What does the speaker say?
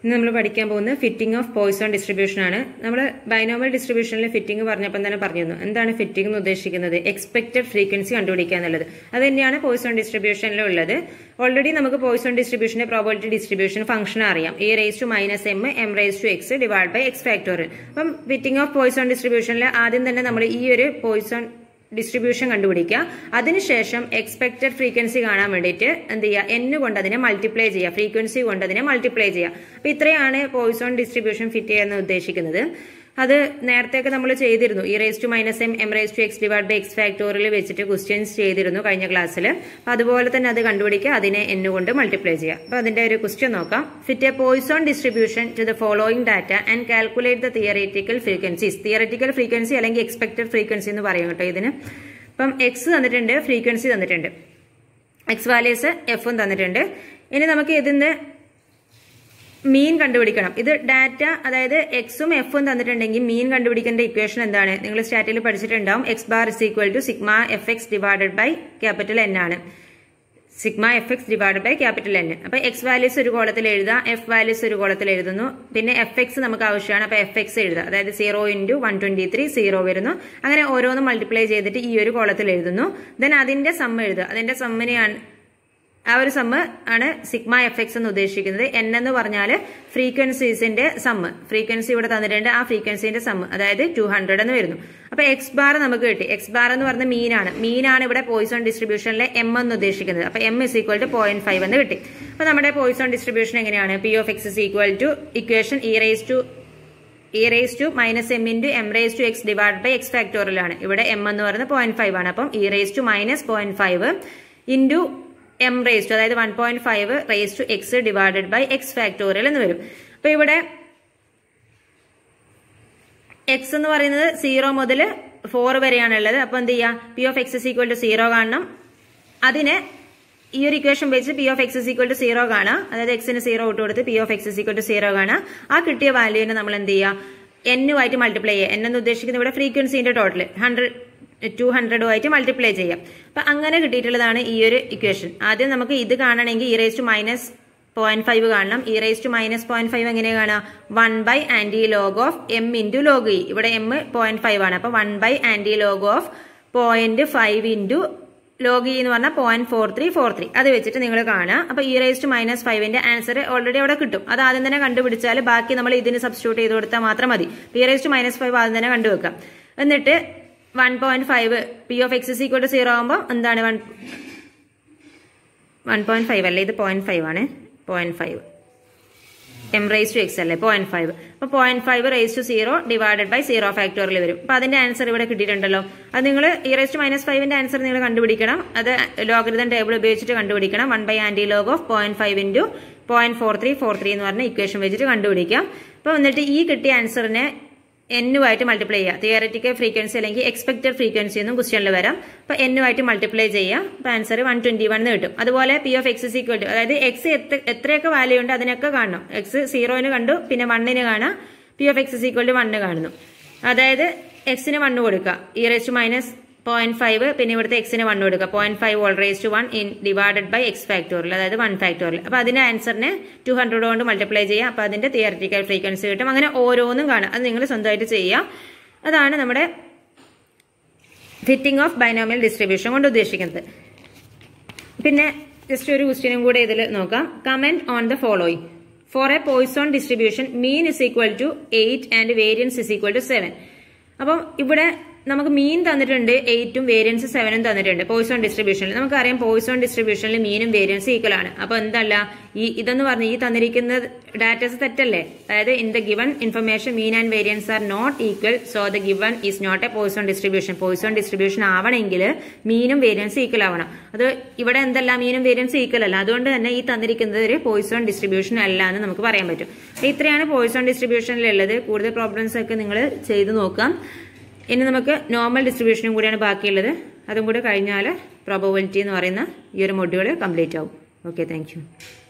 ഇന്ന് നമ്മൾ പഠിക്കാൻ പോകുന്നത് ഫിറ്റിംഗ് ഓഫ് പോയിസോൺ ഡിസ്ട്രിബ്യൂഷൻ ആണ് നമ്മൾ ബൈനോമൽ ഡിസ്ട്രിബ്യൂഷനിൽ ഫിറ്റിംഗ് പറഞ്ഞപ്പോൾ തന്നെ പറഞ്ഞിരുന്നു എന്താണ് ഫിറ്റിംഗ് എന്ന് ഉദ്ദേശിക്കുന്നത് എക്സ്പെക്റ്റഡ് ഫ്രീക്വൻസി കണ്ടുപിടിക്കുക എന്നുള്ളത് അത് തന്നെയാണ് പോയിസോൺ ഡിസ്ട്രിബ്യൂഷനിൽ ഉള്ളത് ഓൾറെഡി നമുക്ക് പോയിസോൺ ഡിസ്ട്രിബ്യൂഷന്റെ പ്രോബിലിറ്റി ഡിസ്ട്രിബ്യൂഷൻ ഫംഗ്ഷൻ അറിയാം e raise to minus m m raise to x divide by x factorial അപ്പം ഫിറ്റിംഗ് ഓഫ് പോയിസോൺ ഡിസ്ട്രിബ്യൂഷനിൽ ആദ്യം തന്നെ നമ്മൾ ഈ ഒരു പോയിസോൺ ഡിസ്ട്രിബ്യൂഷൻ കണ്ടുപിടിക്കുക അതിനുശേഷം എക്സ്പെക്റ്റഡ് ഫ്രീക്വൻസി കാണാൻ വേണ്ടിയിട്ട് എന്ത് ചെയ്യുക എൻ കൊണ്ട് അതിനെ മൾട്ടിപ്ലൈ ചെയ്യുക ഫ്രീക്വൻസി കൊണ്ട് അതിനെ മൾട്ടിപ്ലൈ ചെയ്യുക അപ്പൊ ഇത്രയാണ് പോയിസോൺ ഡിസ്ട്രിബ്യൂഷൻ ഫിറ്റ് ചെയ്യാൻ ഉദ്ദേശിക്കുന്നത് അത് നേരത്തെയൊക്കെ നമ്മൾ ചെയ്തിരുന്നു ഈ raise to minus m m raise to x divide by x factorial വെച്ചിട്ട് ക്വസ്റ്റ്യൻസ് ചെയ്തിരുന്നു കഴിഞ്ഞ ക്ലാസ്സിൽ അപ്പൊ അതുപോലെ തന്നെ അത് കണ്ടുപിടിക്കുക അതിനെ എൻ കൊണ്ട് മൾട്ടിപ്ലൈ ചെയ്യുക അപ്പൊ അതിന്റെ ഒരു ക്വസ്റ്റ്യൻ നോക്കാം fit a Poisson distribution to the following data and calculate the theoretical frequencies theoretical frequency അല്ലെങ്കിൽ എക്സ്പെക്ടഡ് ഫ്രീക്വൻസി എന്ന് പറയും കേട്ടോ ഇതിന് അപ്പം എക്സ് തന്നിട്ടുണ്ട് ഫ്രീക്വൻസി തന്നിട്ടുണ്ട് എക്സ് വാല്യൂസ് എഫും തന്നിട്ടുണ്ട് ഇനി നമുക്ക് ഇതിന്റെ മീൻ കണ്ടുപിടിക്കണം ഇത് ഡാറ്റ അതായത് എക്സും എഫും തന്നിട്ടുണ്ടെങ്കിൽ മീൻ കണ്ടുപിടിക്കേണ്ട ഇക്വേഷൻ എന്താണ് നിങ്ങൾ സ്റ്റാറ്റിൽ പഠിച്ചിട്ടുണ്ടാവും x bar is equal to sigma f x divided by capital N ആണ് sigma f x divide by capital N അപ്പൊ എക്സ് വാല്യൂസ് ഒരു കോളത്തിൽ എഴുതാം എഫ് വാല്യൂസ് ഒരു കോളത്തിൽ എഴുതുന്നു പിന്നെ എഫ് എക്സ് നമുക്ക് ആവശ്യമാണ് അപ്പൊ എഫ് എക്സ് എഴുതുക അതായത് zero into one twenty three zero വരുന്നു അങ്ങനെ ഓരോന്നും മൾട്ടിപ്ലൈ ചെയ്തിട്ട് ഈ ഒരു കോളത്തിൽ എഴുതുന്നു ദെൻ അതിന്റെ സമ്മ എഴുതുക അതിന്റെ സമ്മിനെയാണ് ആ ഒരു സമ്മ് ആണ് സിഗ്മ എഫ് എക്സ് എന്ന് ഉദ്ദേശിക്കുന്നത് എൻ എന്ന് പറഞ്ഞാൽ ഫ്രീക്വൻസീസിന്റെ സമ്മ് ഫ്രീക്വൻസി ഇവിടെ തന്നിട്ടുണ്ട് ആ ഫ്രീക്വൻസിന്റെ സമ്മ് അതായത് ടു ഹൺഡ്രഡ് എന്ന് വരുന്നു അപ്പൊ എക്സ് ബാർ നമുക്ക് കിട്ടി എക്സ് ബാർ എന്ന് പറഞ്ഞ മീനാണ് മീനാണ് ഇവിടെ പോയിസോൺ ഡിസ്ട്രിബ്യൂഷനിലെ എം എന്ന് ഉദ്ദേശിക്കുന്നത് അപ്പൊ m is equal to point five എന്ന് കിട്ടി അപ്പൊ നമ്മുടെ പോയിസോൺ ഡിസ്ട്രിബ്യൂഷൻ എങ്ങനെയാണ് p of x is equal to equation e raise to e raise to minus m into m raise to x divide by x ഫാക്ടോറിയലാണ് ഇവിടെ m എന്ന് പറയുന്നത് point five ആണ് അപ്പം e raise to minus point five into m raise to അതായത് one point five raise to x divided by x factorial എന്ന് വരും അപ്പൊ ഇവിടെ എക്സ് എന്ന് പറയുന്നത് സീറോ മുതൽ ഫോർ വരെയാണ് ഉള്ളത് അപ്പൊ എന്ത് ചെയ്യാം p of x equal to zero കാണണം അതിന് ഈ ഒരു ഇക്വേഷൻ വെച്ച് p of x equal to zero കാണാം അതായത് എക്സിന് സീറോ ഇട്ട് കൊടുത്ത് p of x equal to zero കാണാം ആ കിട്ടിയ വാല്യൂവിനെ നമ്മൾ എന്ത് ചെയ്യുക എന്നുമായിട്ട് മൾട്ടിപ്ലൈ ചെയ്യുക എൻ എന്ന് ഉദ്ദേശിക്കുന്നത് ഇവിടെ ഫ്രീക്വൻസിന്റെ ടോട്ടൽ ഹൺഡ്രഡ് ടു ഹൺഡ്രഡുമായിട്ട് മൾട്ടിപ്ലൈ ചെയ്യാം അപ്പൊ അങ്ങനെ കിട്ടിയിട്ടുള്ളതാണ് ഈ ഒരു ഇക്വേഷൻ ആദ്യം നമുക്ക് ഇത് കാണണമെങ്കിൽ e raise to minus point five കാണണം e raise to minus point five എങ്ങനെ കാണാം one by anti log of m into log e ഇവിടെ എം പോയിന്റ് ഫൈവ് ആണ് അപ്പൊ one by anti log of point five into log e എന്ന് പറഞ്ഞാൽ point four three four three അത് വെച്ചിട്ട് നിങ്ങൾ കാണാം അപ്പൊ ഇ റേസ് ടു മൈനസ് ഫൈവിന്റെ ആൻസർ ഓൾറെഡി അവിടെ കിട്ടും അത് ആദ്യം തന്നെ കണ്ടുപിടിച്ചാൽ ബാക്കി നമ്മൾ ഇതിന് സബ്സ്റ്റിറ്റ്യൂട്ട് ചെയ്ത് കൊടുത്താൽ മാത്രം മതി e raise to minus five ആദ്യം തന്നെ കണ്ടുവെക്കാം എന്നിട്ട് one point five p of x is equal to zero ആകുമ്പോൾ എന്താണ് വൺ വൺ പോയിന്റ് ഫൈവ് അല്ലേ ഇത് പോയിന്റ് ഫൈവ് ആണ് point five m raise to x അല്ലേ പോയിന്റ് ഫൈവ് അപ്പൊ point five raise to zero divided by zero factorial വരും അപ്പൊ അതിന്റെ ആൻസർ ഇവിടെ കിട്ടിയിട്ടുണ്ടല്ലോ അത് നിങ്ങൾ ഈ റേസ് ടു മൈനസ് ഫൈവിന്റെ ആൻസർ നിങ്ങൾ കണ്ടുപിടിക്കണം അത് ലോഗരിതം ടേബിൾ ഉപയോഗിച്ചിട്ട് കണ്ടുപിടിക്കണം one by anti log of point five into point four three four three എന്ന് പറഞ്ഞ ഇക്വേഷൻ വെച്ചിട്ട് കണ്ടുപിടിക്കാം അപ്പൊ എന്നിട്ട് ഈ കിട്ടിയ ആൻസറിനെ എന്നുമായിട്ട് മൾട്ടിപ്ലൈ ചെയ്യുക തിയററ്റിക്കൽ ഫ്രീക്വൻസി അല്ലെങ്കിൽ എക്സ്പെക്ടഡ് ഫ്രീക്വൻസി എന്നും ക്വസ്റ്റ്യനിൽ വരാം അപ്പൊ എന്നുമായിട്ട് മൾട്ടിപ്ലൈ ചെയ്യാം അപ്പൊ ആൻസർ വൺ ട്വന്റി വൺ കിട്ടും അതുപോലെ p of x equal to അതായത് എക്സ് എത്രയൊക്കെ വാല്യൂ ഉണ്ട് അതിനൊക്കെ കാണണം എക്സ് സീറോന് കണ്ടു പിന്നെ വണ്ണിന് കാണാം p of x equal to one കാണുന്നു അതായത് എക്സിന് വണ്ണ് കൊടുക്കുക e raise to minus point five പിന്നെ ഇവിടുത്തെ എക്സിന് വൺ കൊടുക്കുക point five all raise to one in divided by x factorial അതായത് വൺ ഫാക്ടോറിയൽ അപ്പൊ അതിന്റെ ആൻസറിനെ ടു ഹൺഡ്രഡ് കൊണ്ട് മൾട്ടിപ്ലൈ ചെയ്യുക അപ്പൊ അതിന്റെ തിയററ്റിക്കൽ ഫ്രീക്വൻസി കിട്ടും അങ്ങനെ ഓരോന്നും കാണാം അത് നിങ്ങൾ സ്വന്തമായിട്ട് ചെയ്യുക അതാണ് നമ്മുടെ ഫിറ്റിംഗ് ഓഫ് ബൈനോമിയൽ ഡിസ്ട്രിബ്യൂഷൻ കൊണ്ട് ഉദ്ദേശിക്കുന്നത് പിന്നെ ജസ്റ്റ് ഒരു ക്വസ്റ്റ്യനും കൂടെ ഇതിൽ നോക്കാം comment on the following for a Poisson distribution mean is equal to eight and variance is equal to seven അപ്പം ഇവിടെ നമുക്ക് മീൻ തന്നിട്ടുണ്ട് എയ്റ്റും വേരിയൻസ് സെവനും തന്നിട്ടുണ്ട് പോയിസോൺ ഡിസ്ട്രിബ്യൂഷനിൽ നമുക്കറിയാം പോയിസോൺ ഡിസ്ട്രിബ്യൂഷനിൽ മീനും വേരിയൻസ് ഈക്വൽ ആണ് അപ്പൊ എന്തല്ല ഈ ഇതെന്ന് പറഞ്ഞ ഈ തന്നിരിക്കുന്ന ഡാറ്റസ് തെറ്റല്ലേ അതായത് in the given information mean and variance are not equal so the given is not a Poisson distribution Poisson distribution ആവണമെങ്കിൽ മീനും വേരിയൻസ് ഈക്വൽ ആവണം അത് ഇവിടെ എന്തല്ല മീനും വേരിയൻസ് ഈക്വൽ അല്ല അതുകൊണ്ട് തന്നെ ഈ തന്നിരിക്കുന്നത് ഒരു പോയിസോൺ ഡിസ്ട്രിബ്യൂഷൻ അല്ല എന്ന് നമുക്ക് പറയാൻ പറ്റും ഇത്രയാണ് പോയിസോൺ ഡിസ്ട്രിബ്യൂഷനിലുള്ളത് കൂടുതൽ പ്രോബ്ലംസ് ഒക്കെ നിങ്ങൾ ചെയ്ത് നോക്കാം ഇനി നമുക്ക് നോർമൽ ഡിസ്ട്രിബ്യൂഷനും കൂടിയാണ് ബാക്കിയുള്ളത് അതും കൂടെ കഴിഞ്ഞാൽ പ്രോബബിലിറ്റി എന്ന് പറയുന്ന ഈ ഒരു മൊഡ്യൂൾ കംപ്ലീറ്റ് ആവും ഓക്കെ താങ്ക്